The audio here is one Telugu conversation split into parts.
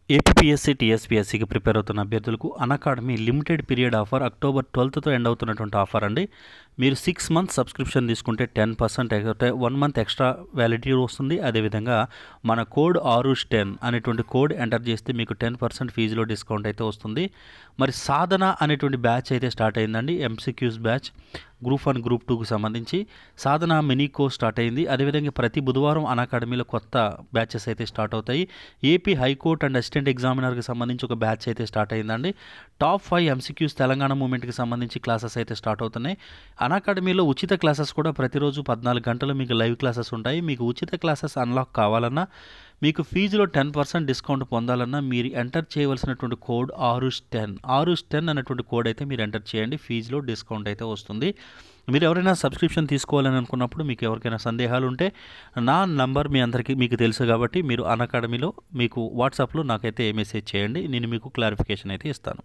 ఏపీఎస్సీ టీఎస్పీఎస్సీకి ప్రిపేర్ అవుతున్న అభ్యర్థులకు academy limited period offer October ట్వెల్త్తో ఎండ్ అవుతున్నటువంటి ఆఫర్ అండి మీరు సిక్స్ మంత్స్ సబ్స్క్రిప్షన్ తీసుకుంటే ten percent one month extra validity వస్తుంది అదేవిధంగా మన కోడ్ ఆరుష్ టెన్ అనేటువంటి కోడ్ ఎంటర్ చేస్తే మీకు టెన్ పర్సెంట్ ఫీజులో డిస్కౌంట్ అయితే వస్తుంది మరి సాధన అనేటువంటి బ్యాచ్ అయితే స్టార్ట్ అయిందండి MCQs batch group one group టూకి సంబంధించి సాధన మినీ కోర్స్ స్టార్ట్ అయింది అదేవిధంగా ప్రతి బుధవారం అకాడమీలో కొత్త బ్యాచెస్ అయితే స్టార్ట్ అవుతాయి ఏపీ హైకోర్ట్ అండ్ అసిస్టెంట్ ఎగ్జామినర్కి సంబంధించి ఒక బ్యాచ్ అయితే స్టార్ట్ అయిందండి టాప్ ఫైవ్ ఎంసీక్యూస్ తెలంగాణ మూమెంట్కి సంబంధించి క్లాసెస్ అయితే స్టార్ట్ అవుతున్నాయి అకాడమీలో ఉచిత క్లాసెస్ కూడా ప్రతిరోజు పద్నాలుగు గంటలు మీకు లైవ్ క్లాసెస్ ఉంటాయి మీకు ఉచిత క్లాసెస్ అన్లాక్ కావాలన్నా మీకు ఫీజులో టెన్ పర్సెంట్ డిస్కౌంట్ పొందాలన్నా మీరు ఎంటర్ చేయవలసినటువంటి code Aarush ten Aarush ten అనేటువంటి కోడ్ అయితే మీరు ఎంటర్ చేయండి ఫీజులో డిస్కౌంట్ అయితే వస్తుంది మీరు ఎవరైనా సబ్స్క్రిప్షన్ తీసుకోవాలని అనుకున్నప్పుడు మీకు ఎవరికైనా సందేహాలు ఉంటే నా నంబర్ మీ అందరికీ మీకు తెలుసు కాబట్టి మీరు అకాడమీలో మీకు వాట్సాప్లో నాకైతే మెసేజ్ చేయండి నేను మీకు క్లారిఫికేషన్ అయితే ఇస్తాను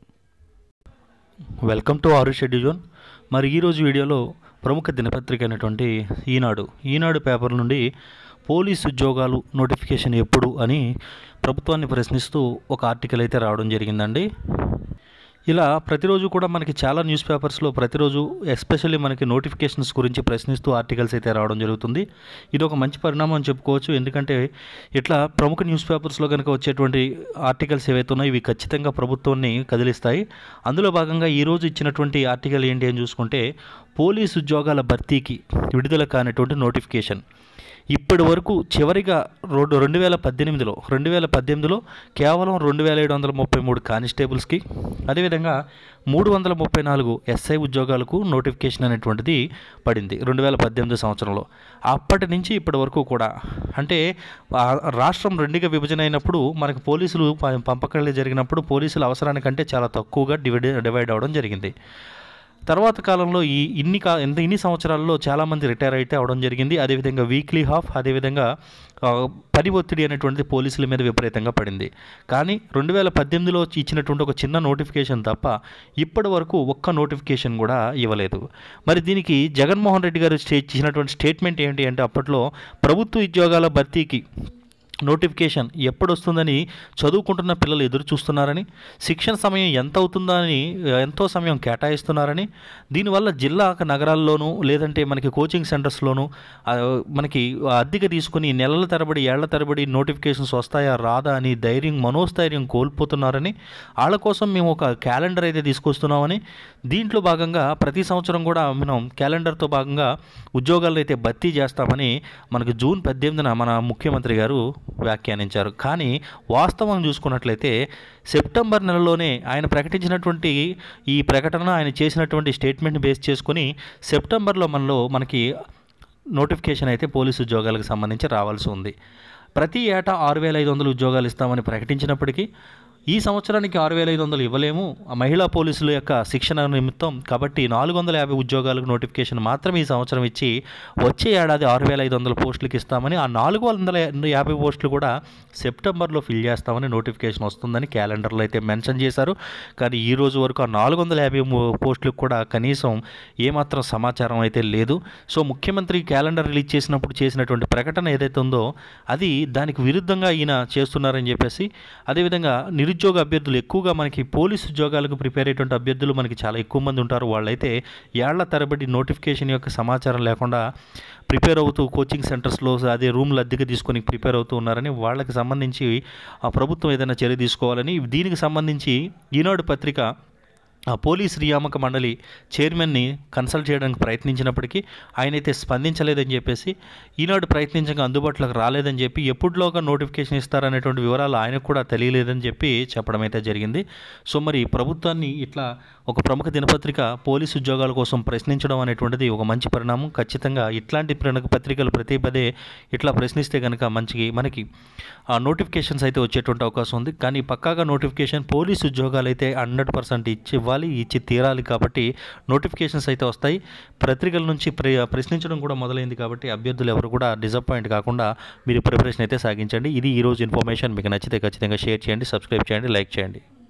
వెల్కమ్ టు ఆరు షెడ్యూజోన్ మరి ఈరోజు వీడియోలో ప్రముఖ దినపత్రిక అయినటువంటి ఈనాడు ఈనాడు పేపర్ నుండి పోలీస్ ఉద్యోగాలు నోటిఫికేషన్ ఎప్పుడు అని ప్రభుత్వాన్ని ప్రశ్నిస్తూ ఒక ఆర్టికల్ అయితే రావడం జరిగిందండి ఇలా ప్రతిరోజు కూడా మనకి చాలా న్యూస్ పేపర్స్లో ప్రతిరోజు ఎస్పెషల్లీ మనకి నోటిఫికేషన్స్ గురించి ప్రశ్నిస్తూ ఆర్టికల్స్ అయితే రావడం జరుగుతుంది ఇది ఒక మంచి పరిణామం అని చెప్పుకోవచ్చు ఎందుకంటే ఇట్లా ప్రముఖ న్యూస్ పేపర్స్లో కనుక వచ్చేటువంటి ఆర్టికల్స్ ఏవైతే ఉన్నాయో ఇవి ఖచ్చితంగా ప్రభుత్వాన్ని కదిలిస్తాయి అందులో భాగంగా ఈరోజు ఇచ్చినటువంటి ఆర్టికల్ ఏంటి అని చూసుకుంటే పోలీస్ ఉద్యోగాల భర్తీకి విడుదల కానటువంటి నోటిఫికేషన్ ఇప్పటి వరకు చివరిగా రెండు రెండు వేల పద్దెనిమిదిలో రెండు వేల పద్దెనిమిదిలో కేవలం రెండు వేల ఏడు వందల ముప్పై మూడు కానిస్టేబుల్స్కి అదేవిధంగా మూడు వందల ముప్పై నాలుగు ఎస్ఐ ఉద్యోగాలకు నోటిఫికేషన్ అనేటువంటిది పడింది రెండు వేల పద్దెనిమిది సంవత్సరంలో అప్పటి నుంచి ఇప్పటి వరకు కూడా అంటే ఆ రాష్ట్రం రెండుగా విభజన అయినప్పుడు మనకు పోలీసులు ప- పంపకాలు జరిగినప్పుడు పోలీసుల అవసరానికంటే చాలా తక్కువగా డివైడ్ డివైడ్ అవ్వడం జరిగింది తర్వాత కాలంలో ఈ ఇన్ని కా ఎంత ఇన్ని సంవత్సరాల్లో చాలామంది రిటైర్ అయితే అవడం జరిగింది అదేవిధంగా వీక్లీ హాఫ్ అదేవిధంగా ఆ, పని ఒత్తిడి అనేటువంటిది పోలీసుల మీద విపరీతంగా పడింది కానీ రెండు వేల పద్దెనిమిదిలో ఇచ్చినటువంటి ఒక చిన్న నోటిఫికేషన్ తప్ప ఇప్పటి వరకు ఒక్క నోటిఫికేషన్ కూడా ఇవ్వలేదు మరి దీనికి జగన్మోహన్ రెడ్డి గారు స్టే ఇచ్చినటువంటి స్టేట్మెంట్ ఏంటి అంటే అప్పట్లో ప్రభుత్వ ఉద్యోగాల భర్తీకి నోటిఫికేషన్ ఎప్పుడు వస్తుందని చదువుకుంటున్న పిల్లలు ఎదురు చూస్తున్నారని శిక్షణ సమయం ఎంత అవుతుందా అని ఎంతో సమయం కేటాయిస్తున్నారని దీనివల్ల జిల్లా నగరాల్లోనూ లేదంటే మనకి కోచింగ్ సెంటర్స్లోనూ ఆ, మనకి అద్దెకి తీసుకుని నెలల తరబడి ఏళ్ల తరబడి నోటిఫికేషన్స్ వస్తాయా రాదా అని ధైర్యం మనోస్థైర్యం కోల్పోతున్నారని వాళ్ళ కోసం మేము ఒక క్యాలెండర్ అయితే తీసుకొస్తున్నామని దీంట్లో భాగంగా ప్రతి సంవత్సరం కూడా మనం క్యాలెండర్తో భాగంగా ఉద్యోగాలను అయితే భర్తీ చేస్తామని మనకు జూన్ పద్దెనిమిదిన మన ముఖ్యమంత్రి గారు వ్యాఖ్యానించారు కానీ వాస్తవం చూసుకున్నట్లయితే సెప్టెంబర్ నెలలోనే ఆయన ప్రకటించినటువంటి ఈ ప్రకటన ఆయన చేసినటువంటి స్టేట్మెంట్ బేస్ చేసుకొని సెప్టెంబర్లో మనలో మనకి నోటిఫికేషన్ అయితే పోలీసు ఉద్యోగాలకు సంబంధించి రావాల్సి ఉంది ప్రతి ఏటా ఆరు వేల ఐదు వందలు ఉద్యోగాలు ఇస్తామని ప్రకటించినప్పటికీ ఈ సంవత్సరానికి ఆరు వేల ఐదు వందలు ఇవ్వలేము ఆ మహిళా పోలీసుల యొక్క శిక్షణ నిమిత్తం కాబట్టి నాలుగు వందల యాభై ఉద్యోగాలకు నోటిఫికేషన్ మాత్రమే ఈ సంవత్సరం ఇచ్చి వచ్చే ఏడాది ఆరు వేల ఐదు వందల పోస్టులకు ఇస్తామని ఆ నాలుగు వందల యాభై పోస్టులు కూడా సెప్టెంబర్లో ఫిల్ చేస్తామని నోటిఫికేషన్ వస్తుందని క్యాలెండర్లో అయితే మెన్షన్ చేశారు కానీ ఈ రోజు వరకు ఆ నాలుగు వందల యాభై పోస్టులకు కూడా కనీసం ఏమాత్రం సమాచారం అయితే లేదు సో ముఖ్యమంత్రి క్యాలెండర్ రిలీజ్ చేసినప్పుడు చేసినటువంటి ప్రకటన ఏదైతే ఉందో అది దానికి విరుద్ధంగా ఈయన చేస్తున్నారని చెప్పేసి అదేవిధంగా నిరుద్యోగ అభ్యర్థులు ఎక్కువగా మనకి పోలీసు ఉద్యోగాలకు ప్రిపేర్ అయ్యేటువంటి అభ్యర్థులు మనకి చాలా ఎక్కువ మంది ఉంటారు వాళ్ళైతే ఏళ్ల తరబడి నోటిఫికేషన్ యొక్క సమాచారం లేకుండా ప్రిపేర్ అవుతూ కోచింగ్ సెంటర్స్లో అదే రూమ్లు అద్దెకి తీసుకొని ప్రిపేర్ అవుతూ ఉన్నారని వాళ్ళకి సంబంధించి ఆ ప్రభుత్వం ఏదైనా చర్య తీసుకోవాలని దీనికి సంబంధించి ఈనాడు పత్రిక ఆ పోలీస్ నియామక మండలి చైర్మన్ని కన్సల్ట్ చేయడానికి ప్రయత్నించినప్పటికీ ఆయనైతే స్పందించలేదని చెప్పేసి ఈనాడు ప్రయత్నించగా అందుబాటులోకి రాలేదని చెప్పి ఎప్పుడులోగా నోటిఫికేషన్ ఇస్తారనేటువంటి వివరాలు ఆయనకు కూడా తెలియలేదని చెప్పి చెప్పడం అయితే జరిగింది సో మరి ప్రభుత్వాన్ని ఇట్లా ఒక ప్రముఖ దినపత్రిక పోలీస్ ఉద్యోగాల కోసం ప్రశ్నించడం అనేటువంటిది ఒక మంచి పరిణామం ఖచ్చితంగా ఇట్లాంటి ప్రణ- పత్రికలు ప్రతి పదే ఇట్లా ప్రశ్నిస్తే కనుక మంచి మనకి ఆ నోటిఫికేషన్స్ అయితే వచ్చేటువంటి అవకాశం ఉంది కానీ పక్కాగా నోటిఫికేషన్ పోలీస్ ఉద్యోగాలు అయితే హండ్రెడ్ పర్సెంట్ ఇచ్చి ఇవ్వాలి ఇచ్చి తీరాలి కాబట్టి నోటిఫికేషన్స్ అయితే వస్తాయి పత్రికల నుంచి ప్ర ప్రశ్నించడం కూడా మొదలైంది కాబట్టి అభ్యర్థులు ఎవరు కూడా డిసప్పాయింట్ కాకుండా మీరు ప్రిపరేషన్ అయితే సాగించండి ఇది ఈరోజు ఇన్ఫర్మేషన్ మీకు నచ్చితే ఖచ్చితంగా షేర్ చేయండి సబ్స్క్రైబ్ చేయండి లైక్ చేయండి